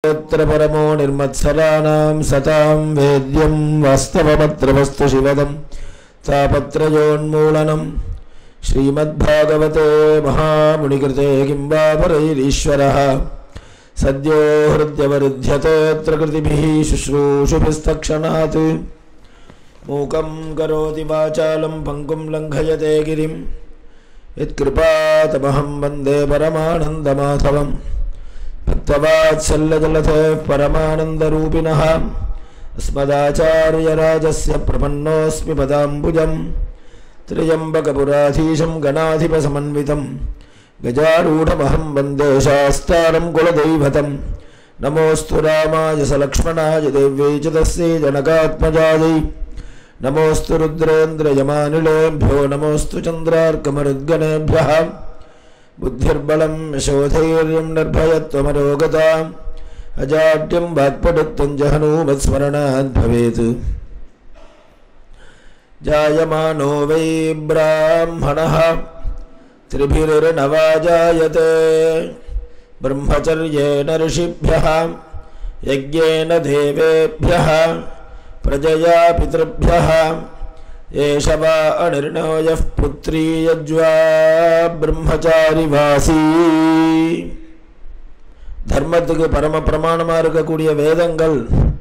यत्र परमो निर्मत्सराणां सतां वेद्यं वास्तवमत्र वस्तु शिवदं तापत्रयोन्मूलनं श्रीमद्भागवते महामुनिकृते किं वा परैरीश्वरः सद्यो हृद्यवरुध्यतेऽत्र कृतिभिः शुश्रूषुभिस्तक्षणात् मूकं करोति वाचालं पङ्कुं लङ्घयते गिरिं यत्कृपातमहं वन्दे परमानन्दमाधवम् भक्तवात्सल्यजलथे परमानन्दरूपिणः अस्मदाचार्यराजस्य प्रपन्नोऽस्मि पदाम्बुजं त्र्यम्बकपुराधीशं गणाधिपसमन्वितं गजारूढमहं वन्दे शास्तारं कुलदैवतं नमोऽस्तु रामाय सलक्ष्मणाय देव्यै च तस्यै जनकात्मजायै नमोऽस्तु रुद्रेन्द्रयमानिलेभ्यो नमोऽस्तु चन्द्रार्कमरुद्गणेभ्यः बुद्धिर्बलं यशोधैर्यं निर्भयत्वमरोगता अजाड्यं वाक्पटुत्वं च हनूमत्स्मरणात् भवेत् जायमानो वै ब्राह्मणः त्रिभिर्नवाजायते ब्रह्मचर्येण ऋषिभ्यः यज्ञेन देवेभ्यः प्रजया पितृभ्यः एष वा अनिर्णो यः पुत्री यज्वा பிரம்மச்சாரிவாசி தர்மத்துக்கு பரம பிரமாணமாக இருக்கக்கூடிய வேதங்கள்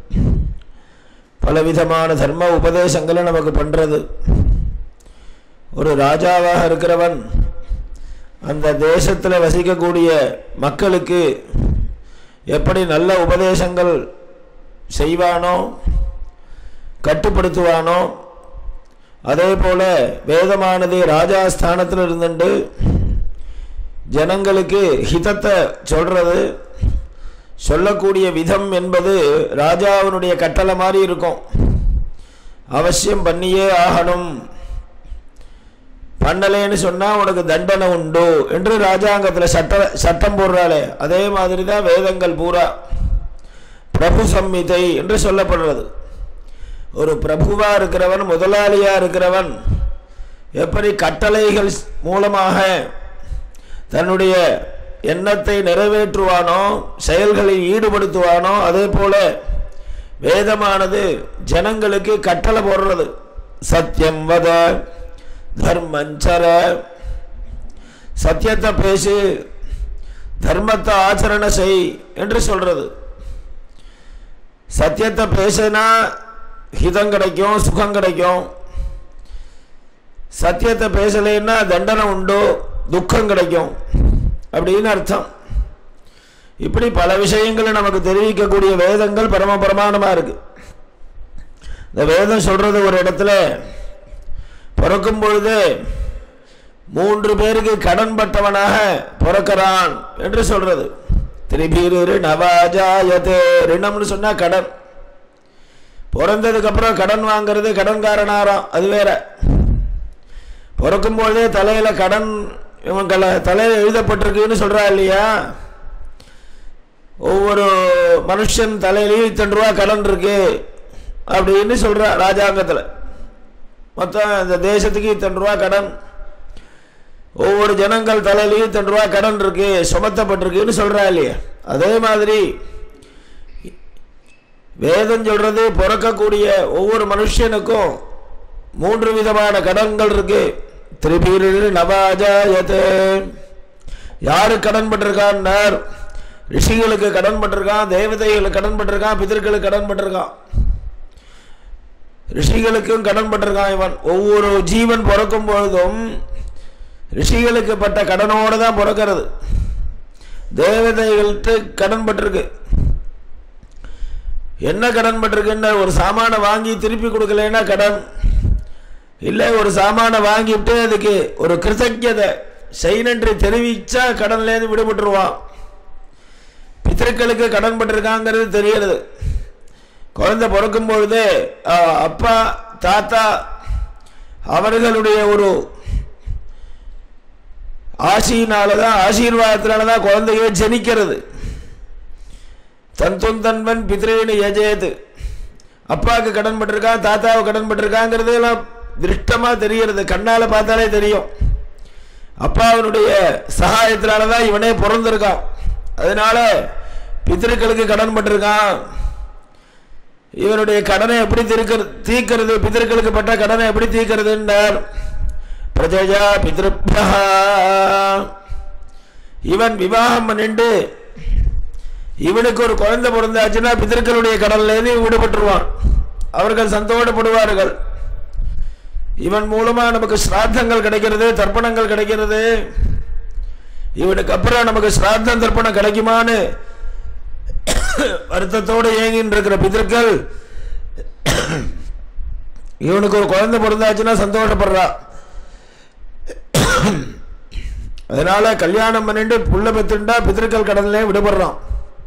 பலவிதமான தர்ம உபதேசங்களை நமக்கு பண்ணுறது ஒரு ராஜாவாக இருக்கிறவன் அந்த தேசத்தில் வசிக்கக்கூடிய மக்களுக்கு எப்படி நல்ல உபதேசங்கள் செய்வானோ கட்டுப்படுத்துவானோ அதே போல வேதமானது ராஜா ஸ்தானத்தில் இருந்துட்டு ஜனங்களுக்கு ஹிதத்தை சொல்றது சொல்லக்கூடிய விதம் என்பது ராஜாவினுடைய கட்டளை மாதிரி இருக்கும் அவசியம் பண்ணியே ஆகணும் பண்ணலேன்னு சொன்னால் உனக்கு தண்டனை உண்டு என்று ராஜாங்கத்தில் சட்ட சட்டம் போடுறாளே அதே மாதிரி தான் வேதங்கள் பூரா பிரபு சம்மிதை என்று சொல்லப்படுறது ஒரு பிரபுவா இருக்கிறவன் முதலாளியா இருக்கிறவன் எப்படி கட்டளைகள் மூலமாக தன்னுடைய எண்ணத்தை நிறைவேற்றுவானோ செயல்களில் ஈடுபடுத்துவானோ அதே போல வேதமானது ஜனங்களுக்கு கட்டளை போடுறது சத்தியம் வத தர்மஞ்சர சத்தியத்தை பேசு தர்மத்தை ஆச்சரணை செய் என்று சொல்றது சத்தியத்தை பேசினா ஹிதம் கிடைக்கும் சுகம் கிடைக்கும் சத்தியத்தை பேசலைன்னா தண்டனை உண்டு துக்கம் கிடைக்கும் அப்படின்னு அர்த்தம் இப்படி பல விஷயங்களை நமக்கு தெரிவிக்கக்கூடிய வேதங்கள் பரம பிரமாணமாக இருக்கு இந்த வேதம் சொல்றது ஒரு இடத்துல பிறக்கும் பொழுது மூன்று பேருக்கு கடன் பட்டவனாக பிறக்கிறான் என்று சொல்றது திரிபீரு நவாஜாயதே ரிணம்னு சொன்னா கடன் பிறந்ததுக்கப்புறம் கடன் வாங்கிறது கடன்காரனாராம் அது வேற பிறக்கும்போதே தலையில் கடன் இவன் கல தலையில் எழுதப்பட்டிருக்குன்னு சொல்கிறா இல்லையா ஒவ்வொரு மனுஷன் தலையிலையும் இத்தனை ரூபா கடன் இருக்கு அப்படின்னு சொல்கிறா ராஜாங்கத்தில் மொத்தம் இந்த தேசத்துக்கு இத்தனை ரூபா கடன் ஒவ்வொரு ஜனங்கள் தலையிலையும் இத்தனை ரூபா கடன் இருக்கு சுமத்தப்பட்டிருக்குன்னு சொல்கிறா இல்லையா அதே மாதிரி வேதம் சொல்றது பிறக்கக்கூடிய ஒவ்வொரு மனுஷனுக்கும் மூன்று விதமான கடன்கள் இருக்கு திரிபீரு நவாஜாயதே யாரு கடன் பட்டிருக்கான்னார் ரிஷிகளுக்கு கடன் பட்டிருக்கான் தேவதைகளுக்கு கடன் பட்டிருக்கான் பிதர்களுக்கு கடன் பட்டிருக்கான் ரிஷிகளுக்கும் கடன் பட்டிருக்கான் இவன் ஒவ்வொரு ஜீவன் பிறக்கும் பொழுதும் ரிஷிகளுக்கு பட்ட கடனோடு தான் பிறக்கிறது தேவதைகள்கிட்ட கடன் பட்டிருக்கு என்ன கடன் பட்டிருக்குன்னு ஒரு சாமானை வாங்கி திருப்பி கொடுக்கலன்னா கடன் இல்லை ஒரு சாமானை வாங்கிட்டு அதுக்கு ஒரு கிருத்தஜதை செய்யனன்று தெரிவிச்சா கடன்லேருந்து விடுபட்டுருவான் பித்திருக்களுக்கு கடன் பட்டிருக்காங்கிறது தெரியறது குழந்தை பிறக்கும் பொழுது அப்பா தாத்தா அவர்களுடைய ஒரு ஆசியினால தான் ஆசீர்வாதத்தினால தான் குழந்தையே ஜனிக்கிறது தன் தன்வன் பித்ரேனு யஜேது அப்பாவுக்கு கடன் பட்டிருக்கான் தாத்தாவுக்கு கடன் பட்டிருக்காங்கிறது எல்லாம் திருஷ்டமா தெரியறது கண்ணால பார்த்தாலே தெரியும் அப்பாவினுடைய சகாயத்தினால தான் இவனே பிறந்திருக்கான் அதனால பித்திருக்களுக்கு கடன் பட்டிருக்கான் இவனுடைய கடனை எப்படி தீர்க்கிறது தீர்க்கிறது பித்திருக்களுக்கு பட்ட கடனை எப்படி தீர்க்கிறதுன்றார் பிரஜயா பிதிருப்பா இவன் விவாகம் பண்ணிண்டு இவனுக்கு ஒரு குழந்தை பிறந்தாச்சுன்னா பிதர்களுடைய கடல்லேருந்து இவன் விடுபட்டுருவான் அவர்கள் சந்தோஷப்படுவார்கள் இவன் மூலமா நமக்கு ஸ்ராத்தங்கள் கிடைக்கிறது தர்ப்பணங்கள் கிடைக்கிறது இவனுக்கு அப்புறம் நமக்கு ஸ்ராத்தம் தர்ப்பணம் கிடைக்குமான்னு வருத்தத்தோடு ஏங்கின்னு இருக்கிற பிதர்கள் இவனுக்கு ஒரு குழந்தை பிறந்தாச்சுன்னா சந்தோஷப்படுறா அதனால கல்யாணம் பண்ணிட்டு புள்ள பெத்துண்டா பிதர்கள் கடல்லே விடுபடுறான்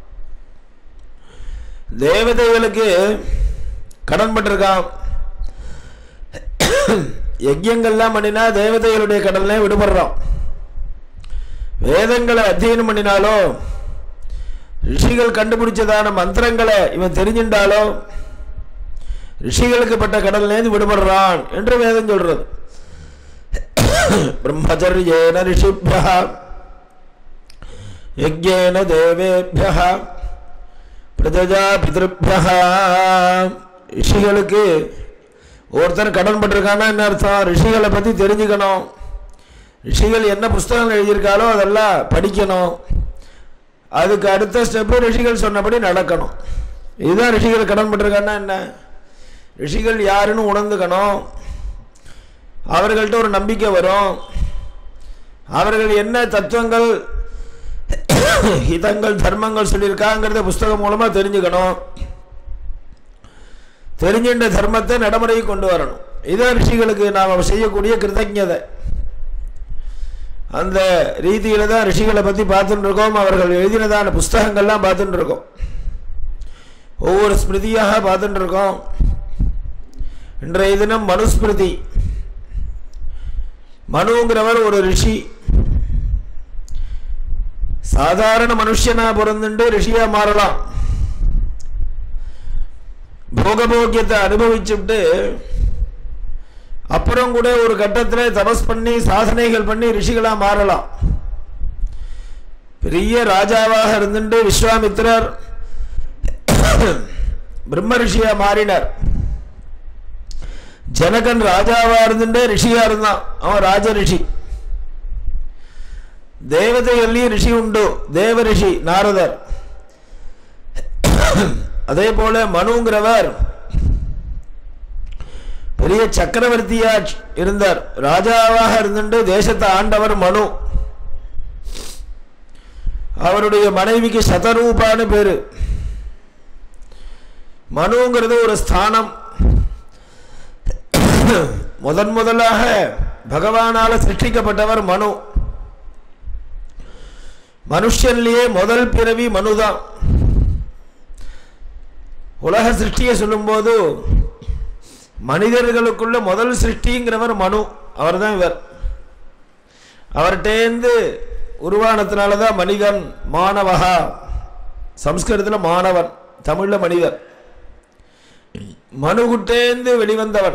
தேவதைகளுக்கு கடன் பட்டிருக்கான் யஜ்யங்கள்லாம் பண்ணினா தேவதைகளுடைய கடல்லே விடுபடுறான் வேதங்களை அத்தியனம் பண்ணினாலோ ரிஷிகள் கண்டுபிடிச்சதான மந்திரங்களை இவன் தெரிஞ்சின்றாலோ ரிஷிகளுக்கு பட்ட கடல்லேருந்து விடுபடுறான் என்று வேதம் சொல்றது பிரம்மச்சரியேன ரிஷிபியா யஜ்யேன தேவேபியா பிரஜா பிதிருபியா ரிஷிகளுக்கு ஒருத்தர் கடன் பட்டிருக்கான்னா என்ன அர்த்தம் ரிஷிகளை பற்றி தெரிஞ்சுக்கணும் ரிஷிகள் என்ன புஸ்தகங்கள் எழுதியிருக்காலோ அதெல்லாம் படிக்கணும் அதுக்கு அடுத்த ஸ்டெப்பு ரிஷிகள் சொன்னபடி நடக்கணும் இதுதான் ரிஷிகள் கடன் பட்டிருக்கான்னா என்ன ரிஷிகள் யாருன்னு உணர்ந்துக்கணும் அவர்கள்ட்ட ஒரு நம்பிக்கை வரும் அவர்கள் என்ன தத்துவங்கள் ஹிதங்கள் தர்மங்கள் சொல்லியிருக்காங்கிறத புஸ்தகம் மூலமாக தெரிஞ்சுக்கணும் தெரிஞ்சின்ற தர்மத்தை நடைமுறைக்கு கொண்டு வரணும் இதான் ரிஷிகளுக்கு நாம் செய்யக்கூடிய கிருத்தஜதை அந்த ரீதியில தான் ரிஷிகளை பற்றி பார்த்துட்டு இருக்கோம் அவர்கள் எழுதினதான புஸ்தகங்கள்லாம் பார்த்துட்டு இருக்கோம் ஒவ்வொரு ஸ்மிருதியாக பார்த்துட்டு இருக்கோம் இன்றைய தினம் மனுஸ்மிருதி மனுங்கிறவர் ஒரு ரிஷி சாதாரண மனுஷனா பிறந்துட்டு ரிஷியா மாறலாம் போகபோக்கியத்தை அனுபவிச்சுட்டு அப்புறம் கூட ஒரு கட்டத்தில் தபஸ் பண்ணி சாதனைகள் பண்ணி ரிஷிகளா மாறலாம் பெரிய ராஜாவாக இருந்துட்டு விஸ்வாமித்திரர் பிரம்ம ரிஷியா மாறினார் ஜனகன் ராஜாவா இருந்துட்டே ரிஷியா இருந்தான் அவன் ராஜ ரிஷி தேவதைகள்லையும் ரிஷி உண்டு தேவ ரிஷி நாரதர் அதே போல மனுங்கிறவர் பெரிய சக்கரவர்த்தியா இருந்தார் ராஜாவாக இருந்துட்டு தேசத்தை ஆண்டவர் மனு அவருடைய மனைவிக்கு சதரூபான்னு பேரு மனுங்கிறது ஒரு ஸ்தானம் முதன் முதலாக பகவானால சிருஷ்டிக்கப்பட்டவர் மனு மனுஷன்லேயே முதல் பிறவி மனுதான் உலக சிருஷ்டியை சொல்லும்போது மனிதர்களுக்குள்ள முதல் சிருஷ்டிங்கிறவர் மனு அவர் தான் இவர் அவர்கிட்டேந்து உருவானத்தினால தான் மனிதன் மாணவகா சம்ஸ்கிருதத்தில் மாணவன் தமிழில் மனிதன் மனுகுட்டேந்து வெளிவந்தவன்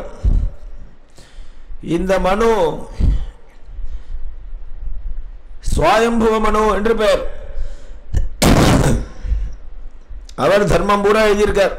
இந்த மனு சுவாயம்புவ மனு என்று பெயர் அவர் தர்மம் பூரா எழுதியிருக்கார்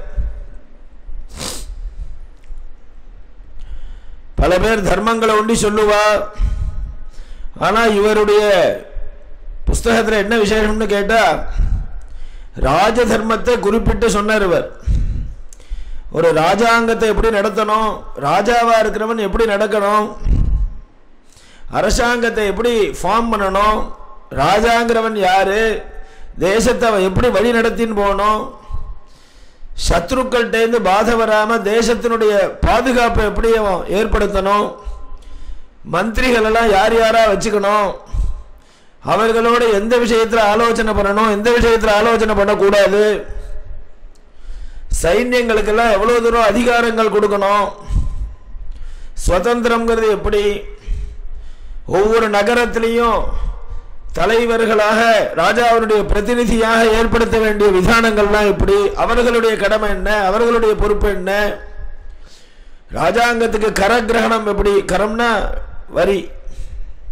பல பேர் தர்மங்களை ஒண்டி சொல்லுவா ஆனா இவருடைய புஸ்தகத்தில் என்ன விசேஷம்னு கேட்டா ராஜ தர்மத்தை குறிப்பிட்டு சொன்னார் இவர் ஒரு ராஜாங்கத்தை எப்படி நடத்தணும் ராஜாவா இருக்கிறவன் எப்படி நடக்கணும் அரசாங்கத்தை எப்படி ஃபார்ம் பண்ணணும் ராஜாங்கிறவன் யாரு தேசத்தை அவன் எப்படி வழி நடத்தின்னு போகணும் சத்ருக்கள்கிட்டேருந்து பாதை வராமல் தேசத்தினுடைய பாதுகாப்பை எப்படி அவன் ஏற்படுத்தணும் மந்திரிகள் எல்லாம் யார் யாரா வச்சுக்கணும் அவர்களோட எந்த விஷயத்தில் ஆலோசனை பண்ணணும் எந்த விஷயத்தில் ஆலோசனை பண்ணக்கூடாது சைன்யங்களுக்கெல்லாம் எவ்வளோ தூரம் அதிகாரங்கள் கொடுக்கணும் சுதந்திரம்ங்கிறது எப்படி ஒவ்வொரு நகரத்திலையும் தலைவர்களாக ராஜாவுடைய பிரதிநிதியாக ஏற்படுத்த வேண்டிய விதானங்கள்லாம் எப்படி அவர்களுடைய கடமை என்ன அவர்களுடைய பொறுப்பு என்ன ராஜாங்கத்துக்கு கரகிரகணம் எப்படி கரம்னா வரி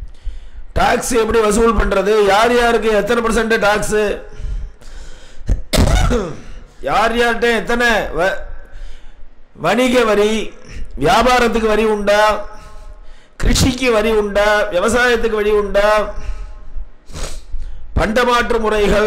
டாக்ஸ் எப்படி வசூல் பண்றது யார் யாருக்கு எத்தனை பர்சன்ட் டாக்ஸ் யார் யார்கிட்ட எத்தனை வ- வணிக வரி வியாபாரத்துக்கு வரி உண்டா கிருஷிக்கு வரி உண்டா விவசாயத்துக்கு வரி உண்டா பண்டமாற்று முறைகள்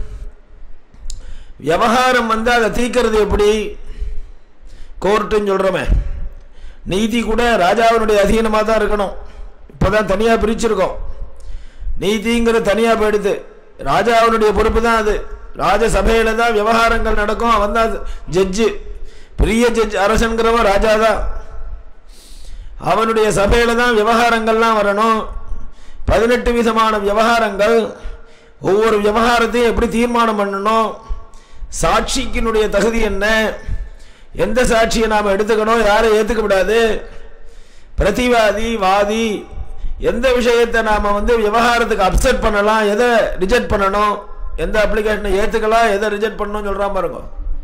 விவகாரம் வந்து அதை தீர்க்கறது எப்படி கோர்ட்டுன்னு சொல்கிறோமே நீதி கூட ராஜாவினுடைய அதீனமாக தான் இருக்கணும் இப்போ தான் தனியாக பிரிச்சிருக்கோம் நீதிங்கிறது தனியாக போயிடுது ராஜாவினுடைய பொறுப்பு தான் அது ராஜசபையில் தான் விவகாரங்கள் நடக்கும் அவன் தான் ஜட்ஜு பெரிய ஜட்ஜ் அரசன்கிறவன் ராஜா தான் அவனுடைய சபையில் தான் விவகாரங்கள்லாம் வரணும் பதினெட்டு விதமான விவகாரங்கள் ஒவ்வொரு விவகாரத்தையும் எப்படி தீர்மானம் பண்ணணும் சாட்சிக்கினுடைய தகுதி என்ன எந்த சாட்சியை நாம் எடுத்துக்கணும் யாரை ஏற்றுக்க கூடாது பிரதிவாதி வாதி எந்த விஷயத்தை நாம் வந்து விவகாரத்துக்கு அப்செட் பண்ணலாம் எதை ரிஜெக்ட் பண்ணணும் எந்த அப்ளிகேஷனை ஏற்றுக்கலாம் எதை ரிஜெக்ட் பண்ணணும்னு சொல்கிறான் பாருங்க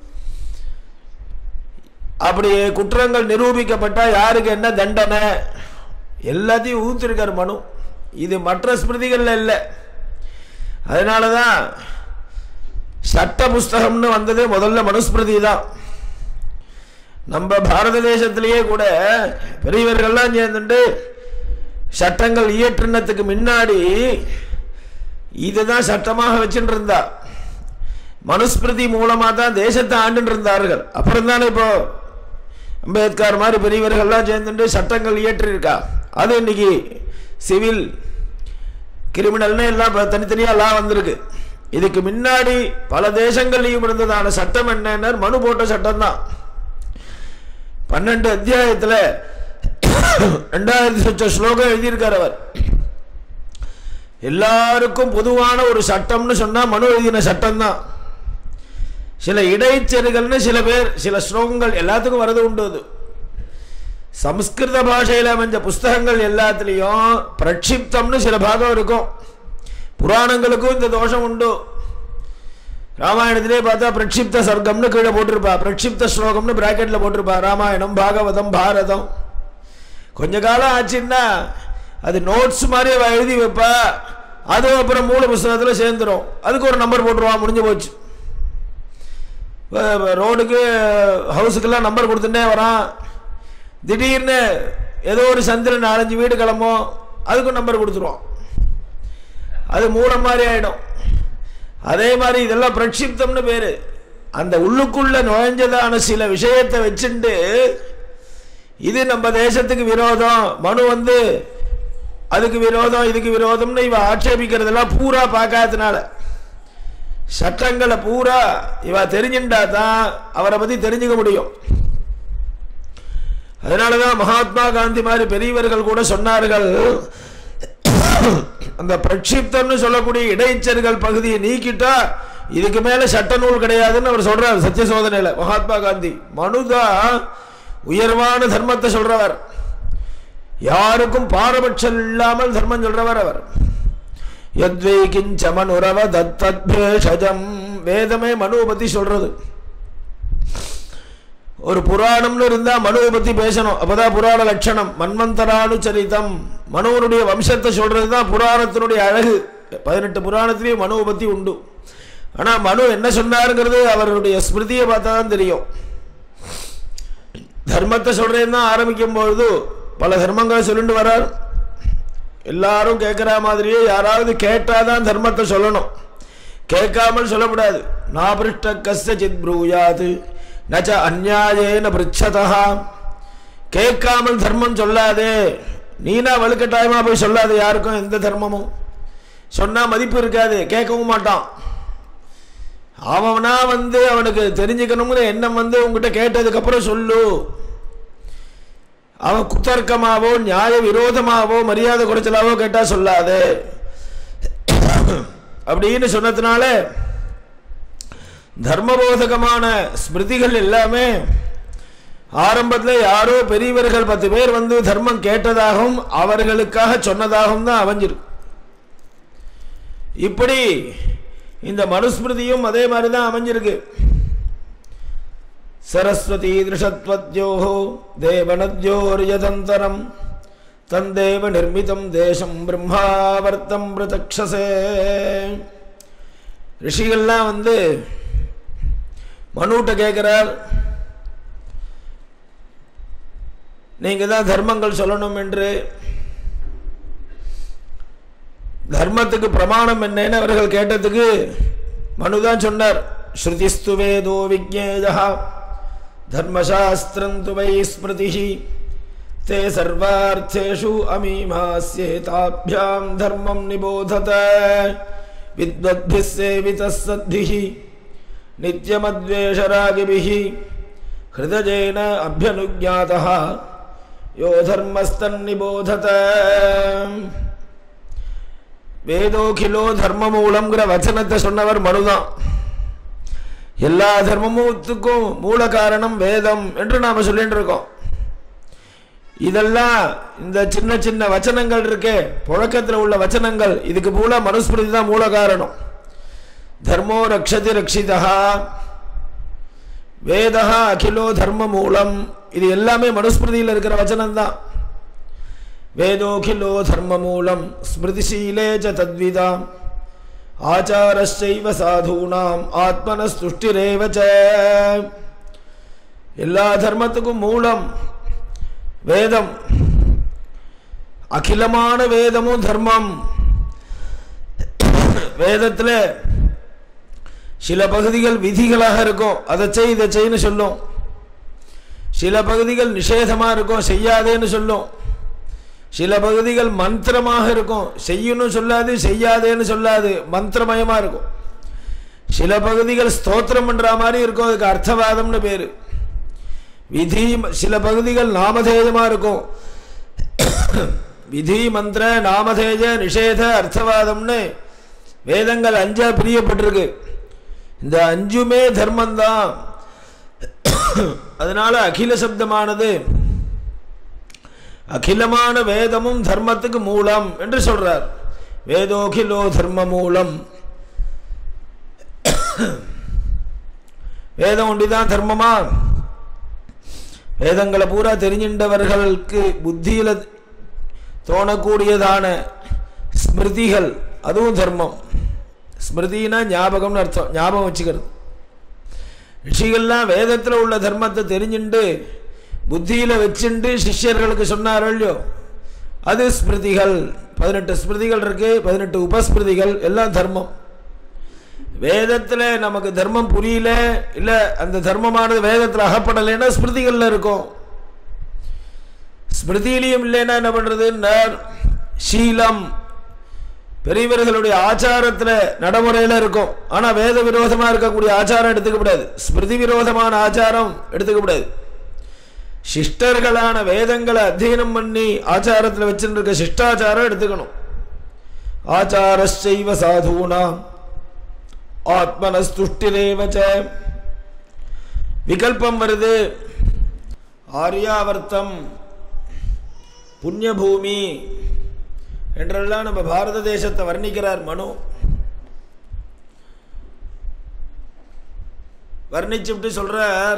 அப்படி குற்றங்கள் நிரூபிக்கப்பட்டா யாருக்கு என்ன தண்டனை எல்லாத்தையும் ஊத்திருக்கார் மனு இது மற்ற ஸ்மிருதிகள்ல இல்லை அதனால தான் சட்ட புஸ்தகம்னு வந்தது முதல்ல மனுஸ்மிருதி தான் நம்ம பாரத தேசத்திலேயே கூட பெரியவர்கள்லாம் சேர்ந்துட்டு சட்டங்கள் இயற்றினத்துக்கு முன்னாடி இதுதான் சட்டமாக வச்சுட்டு இருந்தா மனுஸ்மிருதி மூலமா தான் தேசத்தை ஆண்டுட்டு இருந்தார்கள் அப்புறம் தானே இப்போ அம்பேத்கர் மாதிரி பெரியவர்கள்லாம் சேர்ந்துட்டு சட்டங்கள் இயற்றியிருக்கா அது இன்னைக்கு சிவில் கிரிமினல்னு எல்லாம் இப்ப தனித்தனியா லா வந்திருக்கு இதுக்கு முன்னாடி பல தேசங்கள்லையும் இருந்ததான சட்டம் என்னன்னா மனு போட்ட சட்டம் தான் பன்னெண்டு அத்தியாயத்தில் ரெண்டாயிரத்தி சொச்ச ஸ்லோகம் எழுதியிருக்கார் அவர் எல்லாருக்கும் பொதுவான ஒரு சட்டம்னு சொன்னா மனு எழுதின சட்டம் தான் சில இடைச்செருகள்னு சில பேர் சில ஸ்லோகங்கள் எல்லாத்துக்கும் வரது உண்டு அது சம்ஸ்கிருத பாஷையில் அமைஞ்ச புஸ்தகங்கள் எல்லாத்துலேயும் பிரட்சிப்தம்னு சில பாகம் இருக்கும் புராணங்களுக்கும் இந்த தோஷம் உண்டு ராமாயணத்திலே பார்த்தா பிரட்சிப்த சர்க்கம்னு கீழே போட்டிருப்பா பிரட்சிப்த ஸ்லோகம்னு பிராக்கெட்ல போட்டிருப்பா ராமாயணம் பாகவதம் பாரதம் கொஞ்ச காலம் ஆச்சுன்னா அது நோட்ஸ் மாதிரி அவ எழுதி வைப்பா அது அப்புறம் மூல புஸ்தகத்தில் சேர்ந்துரும் அதுக்கு ஒரு நம்பர் போட்டுருவான் முடிஞ்சு போச்சு வ- வ- ரோடுக்கு ஹவுஸுக்கெல்லாம் நம்பர் கொடுத்துட்டே வரான் திடீர்னு ஏதோ ஒரு சந்தில் நாலஞ்சு வீடு கிளம்பும் அதுக்கும் நம்பர் கொடுத்துருவான் அது மூலம் மாதிரி ஆயிடும் அதே மாதிரி இதெல்லாம் பிரட்சிப்தம்னு பேரு அந்த உள்ளுக்குள்ள நுழைஞ்சதான சில விஷயத்தை வச்சுண்டு இது நம்ம தேசத்துக்கு விரோதம் மனு வந்து அதுக்கு விரோதம் இதுக்கு விரோதம்னு இவ ஆட்சேபிக்கிறதெல்லாம் பூரா பார்க்காதனால சட்டங்களை பூரா இவ தெரிஞ்சுட்டா தான் அவரை பத்தி தெரிஞ்சுக்க முடியும் அதனாலதான் மகாத்மா காந்தி மாதிரி பெரியவர்கள் கூட சொன்னார்கள் அந்த பிரட்சிப்தம்னு சொல்லக்கூடிய இடைச்சர்கள் பகுதியை நீக்கிட்டா இதுக்கு மேல சட்ட நூல் கிடையாதுன்னு அவர் சொல்றார் சத்திய சோதனையில மகாத்மா காந்தி மனுதான் உயர்வான தர்மத்தை சொல்றவர் யாருக்கும் பாரபட்சம் இல்லாமல் தர்மம் சொல்றவர் அவர் யத்வை கிஞ்ச மனுரவ தத்தத்பேஷஜம் வேதமே மனுவை பத்தி சொல்றது ஒரு புராணம்னு இருந்தா மனுவை பத்தி பேசணும் அப்பதான் புராண லட்சணம் மன்வந்தரானுச்சரிதம் மனுவனுடைய வம்சத்தை சொல்றது தான் புராணத்தினுடைய அழகு பதினெட்டு புராணத்திலேயும் மனுவை பத்தி உண்டு ஆனா மனு என்ன சொன்னாருங்கிறது அவருடைய ஸ்மிருதியை பார்த்தா தான் தெரியும் தர்மத்தை சொல்றேன்னு தான் ஆரம்பிக்கும் பொழுது பல தர்மங்களை சொல்லிட்டு வரார் எல்லாரும் கேட்குற மாதிரியே யாராவது கேட்டாதான் தர்மத்தை சொல்லணும் கேட்காமல் சொல்லக்கூடாது நாபிருஷ்ட கஸ்ய சித் ப்ரூயாது நச்ச அந்நியாயேன பிருச்சதா கேட்காமல் தர்மம் சொல்லாதே நீனா வலுக்கட்டாயமா போய் சொல்லாத யாருக்கும் எந்த தர்மமும் சொன்னா மதிப்பு இருக்காது கேட்கவும் மாட்டான் அவனா வந்து அவனுக்கு தெரிஞ்சுக்கணுங்கிற எண்ணம் வந்து உங்ககிட்ட கேட்டதுக்கு அப்புறம் சொல்லு அவன் குத்தர்க்கமாவோ நியாய விரோதமாவோ மரியாதை குறைச்சலாவோ கேட்டா சொல்லாது அப்படின்னு சொன்னதுனால தர்மபோதகமான ஸ்மிருதிகள் எல்லாமே ஆரம்பத்தில் யாரோ பெரியவர்கள் பத்து பேர் வந்து தர்மம் கேட்டதாகவும் அவர்களுக்காக சொன்னதாகவும் தான் அமைஞ்சிருக்கு இப்படி இந்த மனுஸ்மிருதியும் அதே மாதிரி தான் அமைஞ்சிருக்கு சரஸ்வதி திருஷத்வத்யோ தேவனத்யோர்யதந்தரம் தந்தேவ நிர்மிதம் தேசம் பிரம்மாவர்த்தம் பிரதக்ஷசே ரிஷிகள்லாம் வந்து மனுட்ட கேட்கிறார் நீங்க தான் தர்மங்கள் சொல்லணும் என்று தர்மத்துக்கு பிரமாணம் என்னன்னு அவர்கள் கேட்டதுக்கு மனுதான் சொன்னார் ஸ்ருதிஸ்து வேதோ விஜேதா தர்மசாஸ்திரம் து வை ஸ்மிருதி தே சர்வார்த்தேஷு அமீமாஸ்யேதாபியாம் தர்மம் நிபோதத வித்வத்பிः சேவிதः சத்திः நித்யமத்வேஷராகிபிः ஹிருதஜேன அபியனுஜாதः யோ தர்மஸ்தன்னிபோதத வேதோகிலோ தர்மமூலம்ங்கிற வச்சனத்தை சொன்னவர் மனுதான் எல்லா தர்மமுத்துக்கும் மூல காரணம் வேதம் என்று நாம சொல்லிட்டு இருக்கோம் இதெல்லாம் இந்த சின்ன சின்ன வச்சனங்கள் இருக்கே புழக்கத்தில் உள்ள வச்சனங்கள் இதுக்கு மூல மனுஸ்மிருதி தான் மூல காரணம் தர்மோ ரக்ஷதி ரக்ஷிதா வேதா அகிலோ தர்ம மூலம் இது எல்லாமே மனுஸ்மிருதியில் இருக்கிற வச்சனம் தான் வேதோகிலோ தர்ம மூலம் ஸ்மிருதிசீலே ச தத்விதாம் ஆச்சாரஸ்சைவ சாதூனாம் ஆத்மனஸ்துஷ்டிரேவ ச எல்லா தர்மத்துக்கும் மூலம் வேதம் அகிலமான வேதமும் தர்மம் வேதத்தில் சில பகுதிகள் விதிகளாக இருக்கும் அதை செய் இதை செய்ன்னு சொல்லும் சில பகுதிகள் நிஷேதமாக இருக்கும் செய்யாதேன்னு சொல்லும் சில பகுதிகள் மந்திரமாக இருக்கும் செய்யணும் சொல்லாது செய்யாதேன்னு சொல்லாது மந்திரமயமாக இருக்கும் சில பகுதிகள் ஸ்தோத்திரம் பண்ணுற மாதிரி இருக்கும் அதுக்கு அர்த்தவாதம்னு பேர் விதி சில பகுதிகள் நாமதேயமாக இருக்கும் விதி மந்திர நாமதேஜ நிஷேத அர்த்தவாதம்னு வேதங்கள் அஞ்சா பிரியப்பட்டிருக்கு இந்த அஞ்சுமே தர்மந்தான் அதனால அகில சப்தமானது அகிலமான வேதமும் தர்மத்துக்கு மூலம் என்று சொல்றார் வேதோகிலோ தர்ம மூலம் வேதம் ஒண்டிதான் தர்மமா வேதங்களை பூரா தெரிஞ்சின்றவர்களுக்கு புத்தியில தோணக்கூடியதான ஸ்மிருதிகள் அதுவும் தர்மம் ஸ்மிருதினா ஞாபகம்னு அர்த்தம் ஞாபகம் வச்சுக்கிறது ரிஷிகள்லாம் வேதத்தில் உள்ள தர்மத்தை தெரிஞ்சுண்டு புத்தியில் வச்சுண்டு சிஷ்யர்களுக்கு சொன்னாரோ இல்லையோ அது ஸ்மிருதிகள் பதினெட்டு ஸ்மிருதிகள் இருக்கு பதினெட்டு உபஸ்மிருதிகள் எல்லாம் தர்மம் வேதத்தில் நமக்கு தர்மம் புரியல இல்லை அந்த தர்மமானது வேதத்தில் அகப்படலைன்னா ஸ்மிருதிகளில் இருக்கும் ஸ்மிருதியிலையும் இல்லைன்னா என்ன பண்ணுறதுன்னா சீலம் பெரியவர்களுடைய ஆச்சாரத்தில் நடைமுறையில் இருக்கும் ஆனால் வேத விரோதமாக இருக்கக்கூடிய ஆச்சாரம் எடுத்துக்கப்படாது ஸ்மிருதி விரோதமான ஆச்சாரம் எடுத்துக்கப்படாது சிஷ்டர்களான வேதங்களை அத்தியனம் பண்ணி ஆச்சாரத்தில் வச்சுருக்க சிஷ்டாச்சாரம் எடுத்துக்கணும் ஆச்சாரஸ்சைவ சாதூனாம் ஆத்மனஸ்துஷ்டிரேவச்ச விகல்பம் வருது ஆரியாவர்த்தம் புண்ணியபூமி என்றெல்லாம் நம்ம பாரத தேசத்தை வர்ணிக்கிறார் மனு வர்ணிச்சுட்டு சொல்றார்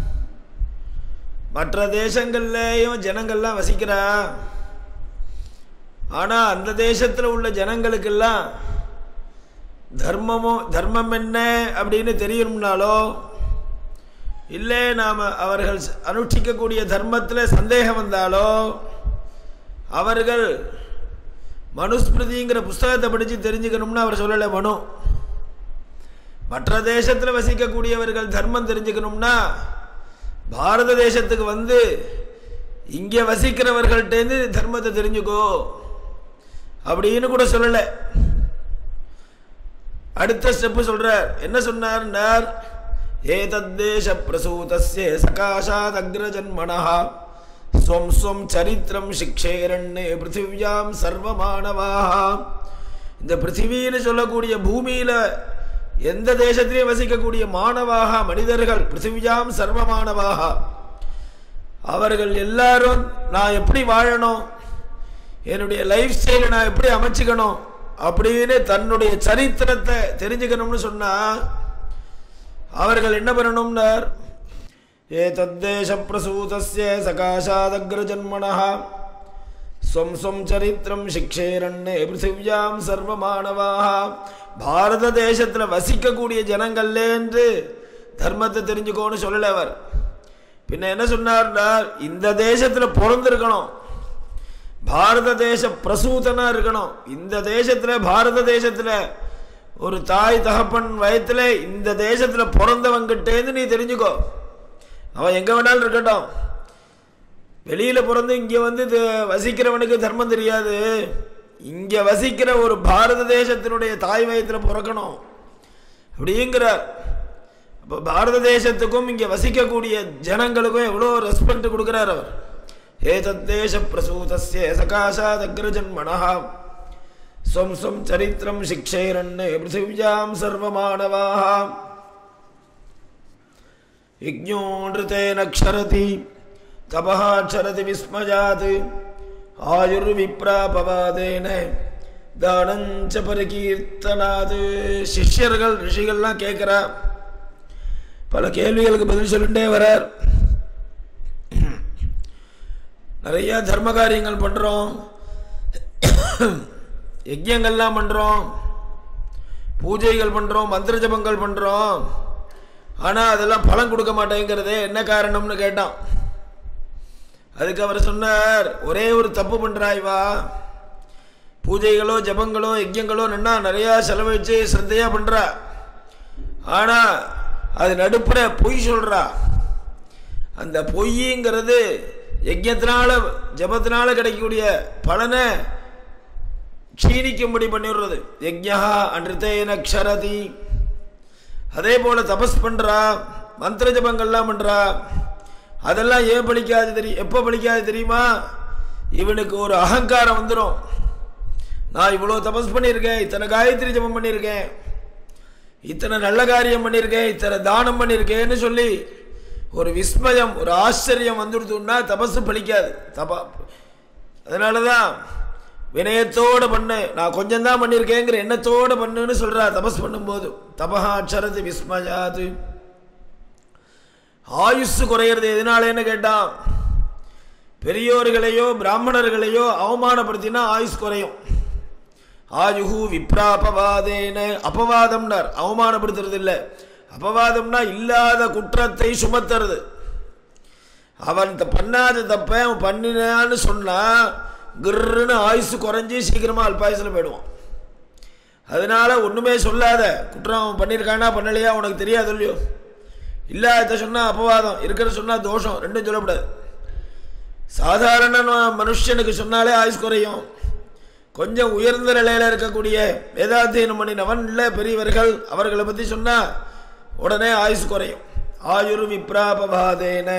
மற்ற தேசங்கள்லேயும் ஜனங்கள்லாம் வசிக்கிறா ஆனால் அந்த தேசத்தில் உள்ள ஜனங்களுக்கெல்லாம் தர்மமோ தர்மம் என்ன அப்படின்னு தெரியணும்னாலோ இல்லை நாம் அவர்கள் அனுஷ்டிக்கக்கூடிய தர்மத்தில் சந்தேகம் வந்தாலோ அவர்கள் மனுஸ்மிருதிங்கிற புஸ்தகத்தை படித்து தெரிஞ்சுக்கணும்னு அவர் சொல்லலை மனு மற்ற தேசத்தில் வசிக்கக்கூடியவர்கள் தர்மம் தெரிஞ்சுக்கணும்னா பாரத தேசத்துக்கு வந்து இங்கே வசிக்கிறவர்கள்ட்டேருந்து தர்மத்தை தெரிஞ்சுக்கோ அப்படின்னு கூட சொல்லலை அடுத்த ஸ்டெப்பு சொல்றார் என்ன சொன்னார் ஏதத்தேச பிரசூதஸ்ய சகாஷாத் அக்ரஜன்மணா ஸ்வம் ஸ்வம் சரித்திரம் சிக்ஷேரண்ணே பிருத்திவியாம் சர்வமானவாக இந்த பிருத்திவின்னு சொல்லக்கூடிய பூமியில் எந்த தேசத்திலையும் வசிக்கக்கூடிய மாணவாக மனிதர்கள் பிருத்திவியாம் சர்வமானவாக அவர்கள் எல்லாரும் நான் எப்படி வாழணும் என்னுடைய லைஃப் ஸ்டைலை நான் எப்படி அமைச்சுக்கணும் அப்படின்னு தன்னுடைய சரித்திரத்தை தெரிஞ்சுக்கணும்னு சொன்னா அவர்கள் என்ன பண்ணணும்னார் ஏ தத்தேச பிரசூதஸ்ய சகாஷாதக்ரஜன்மணா ஸ்வம் ஸ்வம் சரித்திரம் சிக்ஷேரண்ணே பிருத்திவியாம் சர்வமானவாக பாரத தேசத்தில் வசிக்கக்கூடிய ஜனங்கள்லேன்று தர்மத்தை தெரிஞ்சுக்கோன்னு சொல்லல அவர் பின்ன என்ன சொன்னார்னா இந்த தேசத்தில் பிறந்திருக்கணும் பாரத தேச பிரசூதனா இருக்கணும் இந்த தேசத்துல பாரத தேசத்துல ஒரு தாய் தகப்பன் வயத்துல இந்த தேசத்துல பிறந்தவங்கிட்டேருந்து நீ தெரிஞ்சுக்கோ அவன் எங்க வேணாலும் இருக்கட்டும் வெளியில பிறந்து இங்க வந்து இது வசிக்கிறவனுக்கு தர்மம் தெரியாது இங்க வசிக்கிற ஒரு பாரத தேசத்தினுடைய தாய் வயத்துல பிறக்கணும் அப்படிங்கிறார் அப்போ பாரத தேசத்துக்கும் இங்க வசிக்கக்கூடிய ஜனங்களுக்கும் எவ்வளோ ரெஸ்பெக்ட் கொடுக்குறார் அவர் ஏதத்தேச பிரசூதஸ்ய சகாசாதக்ரஜன்மணः ஸ்வம் ஸ்வம் சரித்திரம் சிக்ஷைரன் பிருத்திவிஜாம் சர்வமானவாः யஜ்ஞோ நிருத்தேன க்ஷரதி தபः க்ஷரதி விஸ்மயாத் ஆயுர்விப்ராபவாதேன தானஞ்ச பரிகீர்த்தனாது சிஷ்யர்கள் ரிஷிகள்லாம் கேட்குறா பல கேள்விகளுக்கு பதில் சொல்லிட்டே வரார் நிறைய தர்ம காரியங்கள் பண்ணுறோம் யஜ்யங்கள்லாம் பண்ணுறோம் பூஜைகள் பண்ணுறோம் மந்திர ஜபங்கள் பண்ணுறோம் ஆனால் அதெல்லாம் பலன் கொடுக்க மாட்டேங்கிறதே என்ன காரணம்னு கேட்டான் அதுக்கு அவர் சொன்னார் ஒரே ஒரு தப்பு பண்ணுறாய் வா பூஜைகளோ ஜபங்களோ யஜ்யங்களோ நின்னா நிறையா செலவழித்து சிரத்தையாக பண்ணுறா ஆனால் அது நடுப்புற பொய் சொல்கிறா அந்த பொய்ங்கிறது யஜ்யத்தினால ஜபத்தினால கிடைக்கக்கூடிய பலனை க்ஷீணிக்கும்படி பண்ணிடுறது யஜ்யா அன்றித்தேன க்ஷரதி அதே போல தபஸ் பண்றா மந்திர ஜபங்கள்லாம் பண்றா அதெல்லாம் ஏன் பலிக்காது தெரியும் எப்போ பலிக்காது தெரியுமா இவனுக்கு ஒரு அகங்காரம் வந்துடும் நான் இவ்வளோ தபஸ் பண்ணியிருக்கேன் இத்தனை காயத்ரி ஜபம் பண்ணியிருக்கேன் இத்தனை நல்ல காரியம் பண்ணியிருக்கேன் இத்தனை தானம் பண்ணியிருக்கேன்னு சொல்லி ஒரு விஸ்மயம் ஒரு ஆச்சரியம் வந்துடுதுன்னா தபசு பலிக்காது தபா அதனால தான் வினயத்தோடு பண்ணு நான் கொஞ்சம் தான் பண்ணியிருக்கேங்கிற எண்ணத்தோடு பண்ணுன்னு சொல்கிறா தபஸ் பண்ணும்போது தபஹா அக்ஷரது விஸ்மயாது ஆயுசு குறையிறது எதனாலேன்னு கேட்டான் பெரியோர்களையோ பிராமணர்களையோ அவமானப்படுத்தினா ஆயுஸ் குறையும் ஆயுகு விப்ராபவாதேன அபவாதம்னார் அவமானப்படுத்துறது இல்லை அபவாதம்னா இல்லாத குற்றத்தை சுமத்துறது அவன் த- பண்ணாத தப்ப அவன் பண்ணினான்னு சொன்னா கிர்ன்னு ஆயுசு குறைஞ்சி சீக்கிரமா அல்பாயுசில் போயிடுவான் அதனால ஒண்ணுமே சொல்லாத குற்றம் அவன் பண்ணியிருக்கானா பண்ணலையா உனக்கு தெரியாது இல்லையோ இல்லாத சொன்னா அபவாதம் இருக்கிற சொன்னா தோஷம் ரெண்டும் சொல்லக்கூடாது சாதாரண ம- மனுஷனுக்கு சொன்னாலே ஆயுஸ் குறையும் கொஞ்சம் உயர்ந்த நிலையில இருக்கக்கூடிய வேதாத்தியனம் பண்ணினவன் இல்லை பெரியவர்கள் அவர்களை பத்தி சொன்னா உடனே ஆயுஸ் குறையும் ஆயுர் விப்ராபவாதேன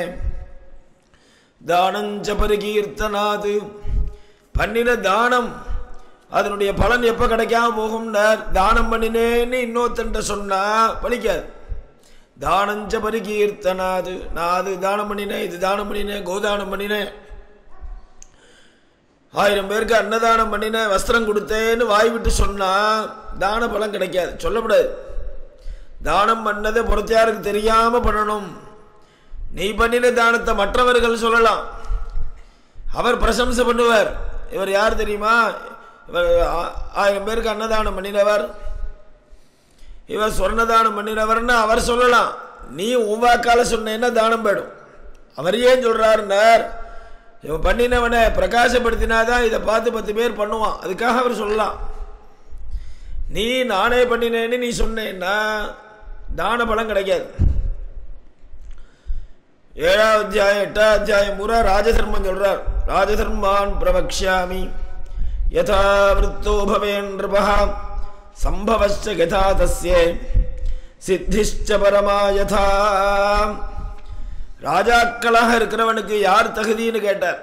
தானஞ்ச பரிகீர்த்தனாது பண்ணின தானம் அதனுடைய பலன் எப்ப கிடைக்காம போகும்னார் தானம் பண்ணினேன்னு இன்னொருத்தன்ட்ட சொன்னா பலிக்காது தானஞ்ச பரிகீர்த்தனாது நான் அது தானம் பண்ணினேன் இது தானம் பண்ணினேன் கோதானம் பண்ணினேன் ஆயிரம் பேருக்கு அன்னதானம் பண்ணினேன் வஸ்திரம் கொடுத்தேன்னு வாய் விட்டு சொன்னா தான பலன் கிடைக்காது சொல்லக்கூடாது தானம் பண்ணதை புறத்தியாருக்கு தெரியாம பண்ணணும் நீ பண்ணின தானத்தை மற்றவர்கள் சொல்லலாம் அவர் பிரசம்சை பண்ணுவார் இவர் யார் தெரியுமா இவர் ஆ- ஆயிரம் பேருக்கு அன்னதானம் பண்ணினவர் இவர் சொர்ணதானம் பண்ணினவர்னு அவர் சொல்லலாம் நீ உன் வாக்கால சொன்னேன்னா தானம் போயிடும் அவர் ஏன் சொல்றாருன்னார் இவன் பண்ணினவனை பிரகாசப்படுத்தினாதான் இதை பார்த்து பத்து பேர் பண்ணுவான் அதுக்காக அவர் சொல்லலாம் நீ நானே பண்ணினேன்னு நீ சொன்னேன்னா தான பலம் கிடைக்காது ஏழாவது அத்தியாயம் எட்டாவது அத்தியாயம் பூரா ராஜதர்மம் சொல்றார் ராஜதர்மான் பிரவக்ஷாமி யதா விருத்தோ பவேன் நிருபா சம்பவச்ச யதா தஸ்ய சித்திஷ்ட பரமா யதா ராஜாக்களாக இருக்கிறவனுக்கு யார் தகுதின்னு கேட்டார்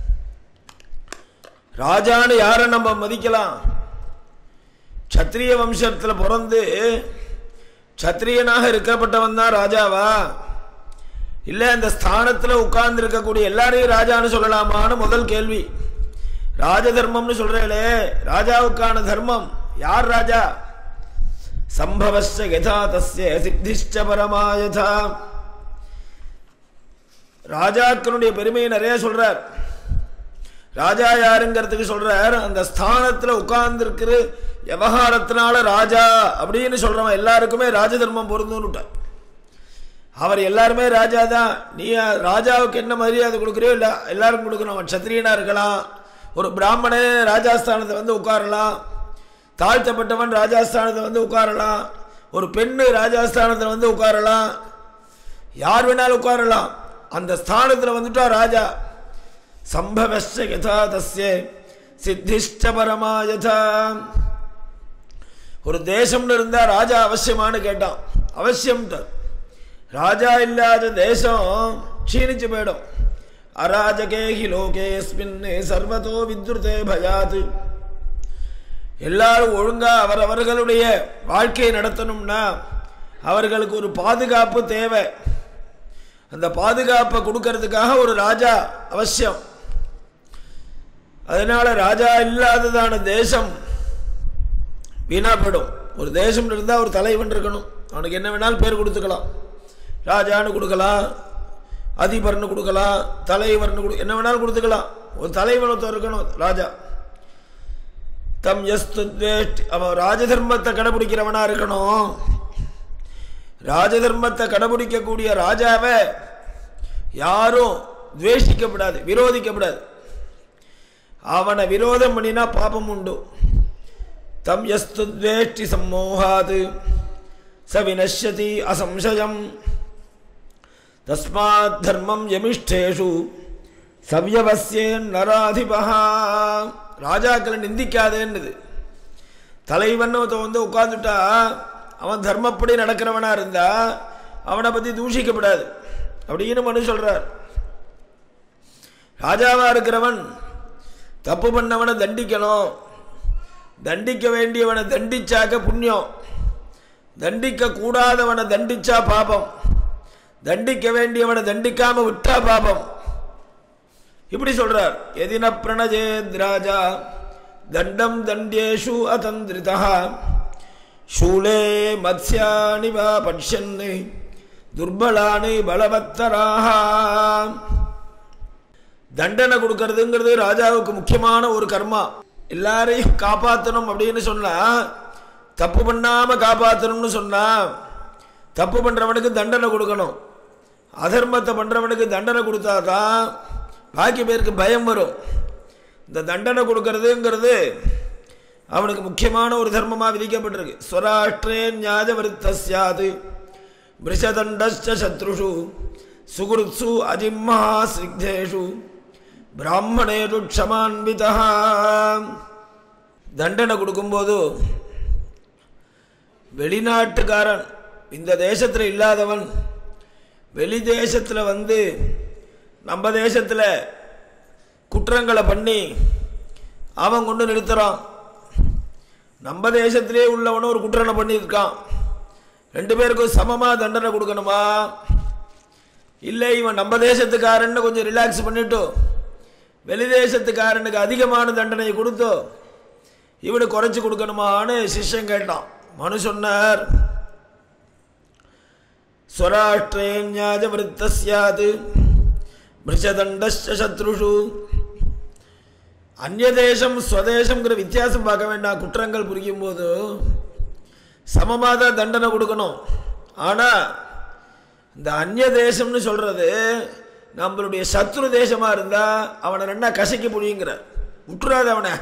ராஜான்னு யாரை நம்ம மதிக்கலாம் சத்திரிய வம்சத்துல பிறந்து சத்திரியனாக இருக்கப்பட்டவன் தான் ராஜாவா இல்ல இந்த ஸ்தானத்துல உட்கார்ந்து இருக்கக்கூடிய எல்லாரையும் ராஜான்னு சொல்லலாமான்னு முதல் கேள்வி ராஜ தர்மம்னு சொல்றேளே ராஜாவுக்கான தர்மம் யார் ராஜா சம்பவஸ்ய யதா தஸ்ய சித்திஷ்ட பரமா யதா ராஜாக்களுடைய பெருமையை நிறைய சொல்றார் ராஜா யாருங்கிறதுக்கு சொல்றார் அந்த ஸ்தானத்துல உட்கார்ந்து இருக்கிற விவகாரத்தினால ராஜா அப்படின்னு சொல்றவன் எல்லாருக்குமே ராஜதர்மம் பொருந்தும்னுட்டார் அவர் எல்லாருமே ராஜா தான் நீ ராஜாவுக்கு என்ன மரியாதை கொடுக்குறியோ இல்லை எல்லாரும் கொடுக்கணும் அவன் சத்திரியனாக இருக்கலாம் ஒரு பிராமணே ராஜாஸ்தானத்தை வந்து உட்காரலாம் தாழ்த்தப்பட்டவன் ராஜாஸ்தானத்தை வந்து உட்காரலாம் ஒரு பெண்ணு ராஜாஸ்தானத்தில் வந்து உட்காரலாம் யார் வேணாலும் உட்காரலாம் அந்த ஸ்தானத்தில் வந்துட்டா ராஜா சம்பவஸ்ய யதா தஸ்ய சித்திஷ்ட பரமா யதா ஒரு தேசம்னு இருந்தா ராஜா அவசியமானு கேட்டான் அவசியம் ராஜா இல்லாத தேசம் க்ஷீணிச்சு போயிடும் அராஜகே ஹி லோகேஸ்மின் சர்வதோ வித்ருதே பயாத் எல்லாரும் ஒழுங்கா அவரவர்களுடைய வாழ்க்கையை நடத்தணும்னா அவர்களுக்கு ஒரு பாதுகாப்பு தேவை அந்த பாதுகாப்பை கொடுக்கறதுக்காக ஒரு ராஜா அவசியம் அதனால ராஜா இல்லாததான தேசம் வீணாப்படும் ஒரு தேசம் இருந்தால் ஒரு தலைவன் இருக்கணும் அவனுக்கு என்ன வேணாலும் பேர் கொடுத்துக்கலாம் ராஜான்னு கொடுக்கலாம் அதிபர்னு கொடுக்கலாம் தலைவர்னு கொடு என்ன வேணாலும் கொடுத்துக்கலாம் ஒரு தலைவன் ஒருத்தர் இருக்கணும் ராஜா தம் எஸ்து துவேஷ்டி அவன் ராஜதர்மத்தை கடைபிடிக்கிறவனா இருக்கணும் ராஜதர்மத்தை கடைபிடிக்கக்கூடிய ராஜாவை யாரும் துவேஷிக்கப்படாது விரோதிக்கப்படாது அவனை விரோதம் பண்ணினா பாபம் உண்டு தம் எஸ்து துவேஷ்டி சம்மோகாது ச வினஷ்யதி அசம்சயம் தஸ்மாத் தர்மம் யமிஷ்டேஷு சவ்யவசியேன் நராதிபகா ராஜாக்களை நிந்திக்காதேன்னுது தலைவன் ஒருத்தன் வந்து உட்காந்துட்டா அவன் தர்மப்படி நடக்கிறவனா இருந்தா அவனை பற்றி தூஷிக்கப்படாது அப்படின்னு மனு சொல்றார் ராஜாவா இருக்கிறவன் தப்பு பண்ணவனை தண்டிக்கணும் தண்டிக்க வேண்டியவனை தண்டிச்சாக்க புண்ணியம் தண்டிக்க கூடாதவனை தண்டிச்சா பாபம் தண்டிக்க வேண்டியவனை தண்டிக்காம விட்டா பாபம் இப்படி சொல்றார் எதின பிரணஜேத் ராஜா தண்டம் தண்டியேஷு அதந்திரிதா சூலே மத்ஸ்யானி வா பட்சன் துர்பலானி பலவத்தராக தண்டனை கொடுக்கறதுங்கிறது ராஜாவுக்கு முக்கியமான ஒரு கர்மா எல்லாரையும் காப்பாற்றணும் அப்படின்னு சொன்னா தப்பு பண்ணாம காப்பாற்றணும்னு சொன்னா தப்பு பண்றவனுக்கு தண்டனை கொடுக்கணும் அதர்மத்தை பண்றவனுக்கு தண்டனை கொடுத்தாதான் பாக்கி பேருக்கு பயம் வரும் இந்த தண்டனை கொடுக்கறதுங்கிறது அவனுக்கு முக்கியமான ஒரு தர்மமாக விதிக்கப்பட்டிருக்கு ஸ்வராஷ்டிரே ஞாஜ விருத்தஸ்யாது மிருஷதண்டச்ச சத்ருஷு சுகுருத்சு அஜிம்மா சிக்தேஷு பிராமணேஷு க்ஷமான்விதா தண்டனை கொடுக்கும்போது வெளிநாட்டுக்காரன் இந்த தேசத்தில் இல்லாதவன் வெளி தேசத்தில் வந்து நம்ம தேசத்தில் குற்றங்களை பண்ணி அவன் கொண்டு நிறுத்துறான் நம்ம தேசத்திலே உள்ளவனும் ஒரு குற்றனை பண்ணியிருக்கான் ரெண்டு பேருக்கும் சமமாக தண்டனை கொடுக்கணுமா இல்லை இவன் நம்ம தேசத்துக்காரன்னு கொஞ்சம் ரிலாக்ஸ் பண்ணிட்டு வெளி தேசத்துக்காரனுக்கு அதிகமான தண்டனையை கொடுத்தோ இவனுக்கு குறைச்சி கொடுக்கணுமான்னு சிஷ்யன் கேட்டான் மனு சொன்னார் ஸ்வராஷ்டிரேஞாஜ விருத்தஸ்யாது மிருஷதண்டஸ்ய சத்ருஷு அந்நிய தேசம் ஸ்வதேசம்ங்கிற வித்தியாசம் பார்க்க வேண்டாம் குற்றங்கள் புரியும் போது சமமாக தான் தண்டனை கொடுக்கணும் ஆனால் இந்த அந்நிய தேசம்னு சொல்கிறது நம்மளுடைய சத்ரு தேசமாக இருந்தால் அவனை ரெண்டா கசக்கி முடியுங்கிற விட்டுறாத அவனை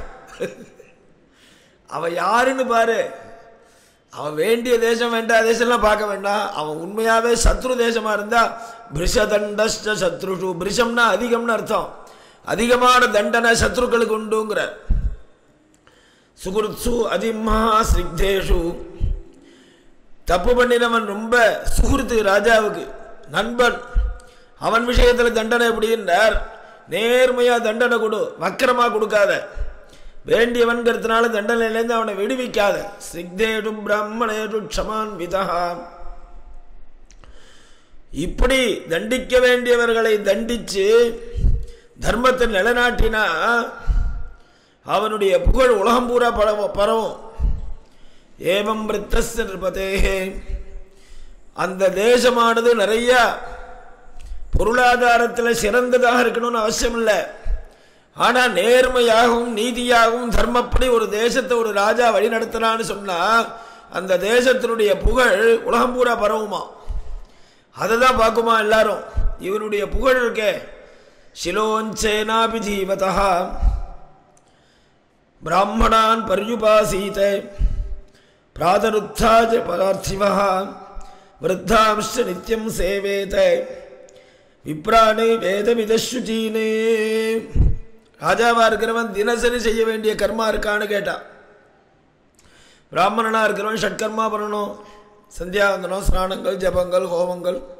அவன் யாருன்னு பாரு அவன் வேண்டிய தேசம் வேண்டாத தேசம்லாம் பார்க்க வேண்டாம் அவன் உண்மையாகவே சத்ரு தேசமாக இருந்தால் பிரிஷதண்டஸ்ட சத்ருஷு பிரிஷம்னா அதிகம்னு அர்த்தம் அதிகமான தண்டனை சத்ருக்களுக்கு உண்டுங்கிற சுகுருத்சு அதிமா ஸ்ரிக்தேஷு தப்பு பண்ணினவன் ரொம்ப சுகுருத்து ராஜாவுக்கு நண்பன் அவன் விஷயத்தில் தண்டனை எப்படின்னார் நேர்மையாக தண்டனை கொடு வக்கரமாக கொடுக்காத வேண்டியவன்கிறதுனால தண்டனையிலேருந்து அவனை விடுவிக்காத சிக்தேடு பிராமணேடு க்ஷமான் விதா இப்படி தண்டிக்க வேண்டியவர்களை தண்டிச்சு தர்மத்தை நிலைநாட்டினா அவனுடைய புகழ் உலகம் பூரா பரவும் பரவும் ஏவம் விருத்தஸ்ய நிருபதேகே அந்த தேசமானது நிறைய பொருளாதாரத்தில் சிறந்ததாக இருக்கணும்னு அவசியம் இல்லை ஆனால் நேர்மையாகவும் நீதியாகவும் தர்மப்படி ஒரு தேசத்தை ஒரு ராஜா வழி நடத்தினான்னு சொன்னால் அந்த தேசத்தினுடைய புகழ் உலகம் பூரா பரவுமா அதை தான் பார்க்குமா எல்லாரும் இவனுடைய புகழ் இருக்கே சிலோஞ்சேனாபி ஜீவதா பிராமணான் பரியுபாசீத பிராதருத்தாஜ பரார்த்திவா விருத்தாம்ச நித்தியம் சேவேத விப்ராணை வேத விதசுச்சீனே ராஜாவா இருக்கிறவன் தினசரி செய்ய வேண்டிய கர்மா இருக்கான்னு கேட்டான் பிராமணனா இருக்கிறவன் ஷட்கர்மா பண்ணணும் சந்தியாவந்தனம் ஸ்நானங்கள் ஜபங்கள் ஹோமங்கள்